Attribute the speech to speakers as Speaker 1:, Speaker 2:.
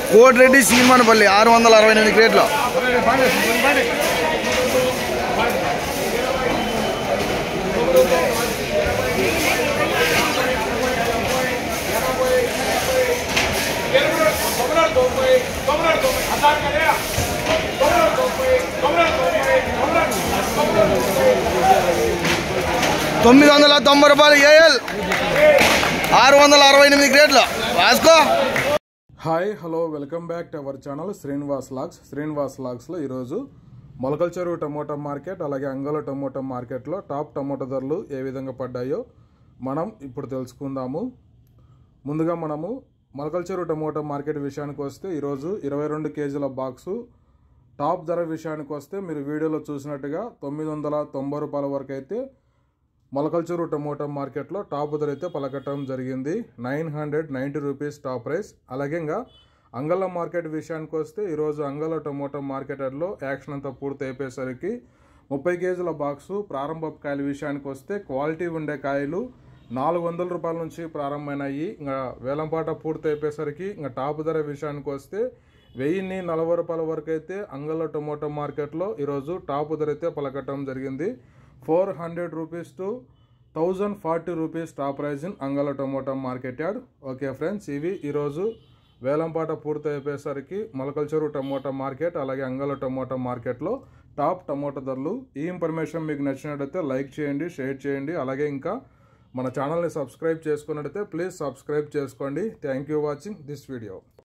Speaker 1: కోటిరెడ్డి సీమనపల్లి ఆరు వందల అరవై ఎనిమిది క్రేట్లు తొమ్మిది వందల తొంభై రూపాయలు ఏఎల్ ఆరు వందల అరవై ఎనిమిది క్రేట్లు వాసుకో
Speaker 2: hi hello welcome back to our channel Srinivas vlogs Srinivas లాగ్స్లో ఈరోజు మొలకల చెరువు టమోటా మార్కెట్ అలాగే అంగళ టమోటా మార్కెట్లో టాప్ టమోటా ధరలు ఏ విధంగా పడ్డాయో మనం ఇప్పుడు తెలుసుకుందాము ముందుగా మనము మొలకల చెరువు టమోటా మార్కెట్ విషయానికి వస్తే ఈరోజు ఇరవై రెండు కేజీల బాక్సు టాప్ ధర విషయానికి వస్తే మీరు వీడియోలో చూసినట్టుగా తొమ్మిది వందల తొంభై రూపాయల వరకు అయితే మొలకల్చూరు టమోటా మార్కెట్లో టాప్ ధర అయితే పలకటం జరిగింది nine hundred ninety rupees top price అలాగే ఇంకా అంగళ్ళ మార్కెట్ విషయానికి వస్తే ఈరోజు అంగళ్ళ టమోటా మార్కెట్లో యాక్షన్ అంతా పూర్తి అయిపోయేసరికి ముప్పై కేజీల బాక్సు ప్రారంభ కాయల విషయానికి వస్తే క్వాలిటీ ఉండే కాయలు నాలుగు వందల రూపాయల నుంచి ప్రారంభమైనాయి ఇంకా వేలంపాట పూర్తి అయిపోయేసరికి ఇంకా టాప్ ధర విషయానికి వస్తే వెయ్యిన్ని నలభై రూపాయల వరకు అయితే అంగళ్ళ టమోటా మార్కెట్లో ఈరోజు టాప్ ధర అయితే పలకటం జరిగింది four hundred rupees to thousand forty rupees top prize in Angalla tomato market yard okay friends ఇవి ఈరోజు వేలంపాట పూర్తి అయిపోయేసరికి మొలకల్చెరు టమోటా మార్కెట్ అలాగే అంగళ టమోటా మార్కెట్లో టాప్ టమోటా ధరలు ఈ ఇన్ఫర్మేషన్ మీకు నచ్చినట్టయితే లైక్ చేయండి షేర్ చేయండి అలాగే ఇంకా మన ఛానల్ని సబ్స్క్రైబ్ చేసుకున్నట్టయితే ప్లీజ్ సబ్స్క్రైబ్ చేసుకోండి thank you watching this video